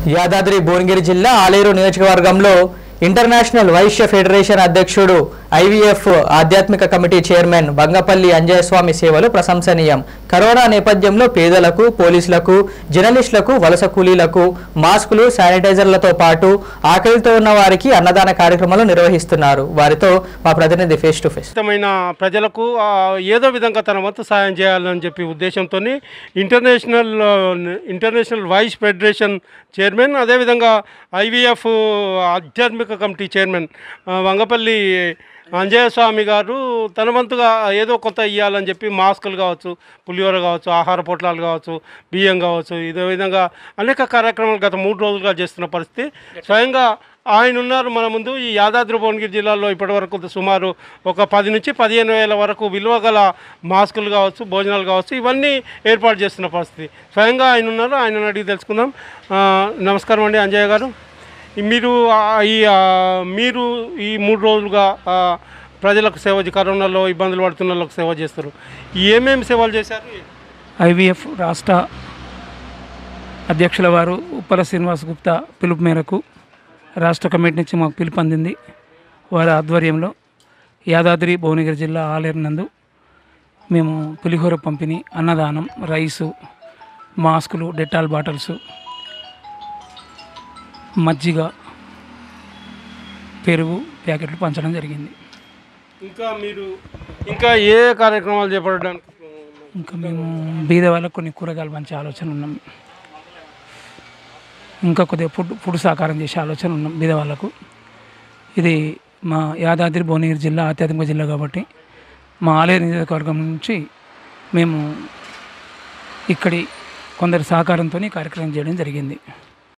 యాదాద్రి భువనగిరి జిల్లా ఆలేరు నియోజకవర్గంలో international Vaishya federation అధ్యక్షుడు ఐవీఎఫ్ ఆధ్యాత్మిక కమిటీ చైర్మన్ బంగపల్లి అంజయస్వామి సేవలు ప్రశంసనీయం కరోనా నేపథ్యంలో పేదలకు పోలీసులకు జర్నలిస్టులకు వలస కూలీలకు మాస్కులు శానిటైజర్లతో పాటు ఆకలితో ఉన్న వారికి అన్నదాన కార్యక్రమాలు నిర్వహిస్తున్నారు వారితో మా ప్రతినిధి ఫేస్ టు ఫేస్ ఇష్టమైన ప్రజలకు ఆ, ఏదో విధంగా తన వంతు సాయం చేయాలని చెప్పి ఉద్దేశంతో ఇంటర్నేషనల్ ఆ, ఇంటర్నేషనల్ వైస్ ఫెడరేషన్ చైర్మన్ అదేవిధంగా ఐవీఎఫ్ ఆధ్యాత్మిక కమిటీ చైర్మన్ ఆ, వంగపల్లి అంజయ్య స్వామి గారు తన వంతుగా ఏదో కొంత ఇవ్వాలని చెప్పి మాస్కులు కావచ్చు పులిహోర కావచ్చు ఆహార పొట్లాలు కావచ్చు బియ్యం కావచ్చు ఇదే విధంగా అనేక కార్యక్రమాలు గత మూడు రోజులుగా చేస్తున్న పరిస్థితి స్వయంగా ఆయన ఉన్నారు మన ముందు ఈ యాదాద్రి భువనగిరి జిల్లాలో ఇప్పటివరకు సుమారు ఒక పది నుంచి పదిహేను వేల వరకు విలువ గల మాస్కులు కావచ్చు భోజనాలు కావచ్చు ఇవన్నీ ఏర్పాటు చేస్తున్న పరిస్థితి స్వయంగా ఆయన ఉన్నారు ఆయన అడిగి తెలుసుకుందాం ఆ, నమస్కారం అండి అంజయ్య గారు ఈ మీరు ఆ, ఈ ఆ, మీరు ఈ మూడు రోజులుగా ఆ, ప్రజలకు సేవ చే- కరోనాలో ఇబ్బందులు పడుతున్న వాళ్ళకి సేవ చేస్తారు ఏమేమి సేవలు చేశారు ఐవీఎఫ్ రాష్ట్ర అధ్యక్షుల వారు ఉప్పల శ్రీనివాస్ గుప్తా పిలుపు మేరకు రాష్ట్ర కమిటీ నుంచి మాకు పిలుపు అందింది వారి ఆధ్వర్యంలో యాదాద్రి భువనగిరి జిల్లా ఆలేరు నందు మేము పులిహోర పంపిణీ అన్నదానం రైసు మాస్కులు డెటాల్ బాటిల్స్ మజ్జిగ పెరుగు ప్యాకెట్లు పంచడం జరిగింది ఇంకా మీరు ఇంకా ఏ కార్యక్రమాలు చేపట్టడానికి ఇంకా మేము బీద వాళ్ళకు కొన్ని కూరగాయలు పంచే ఆలోచన ఉన్నాం ఇంకా కొద్దిగా ఫుడ్ ఫుడ్ సహకారం చేసే ఆలోచన ఉన్నాం బీద వాళ్ళకు ఇది మా యాదాద్రి భువనగిరి జిల్లా ఆధ్యాత్మిక జిల్లా కాబట్టి మా ఆలయ నియోజకవర్గం నుంచి మేము ఇక్కడి కొందరి సహకారంతో ఈ కార్యక్రమం చేయడం జరిగింది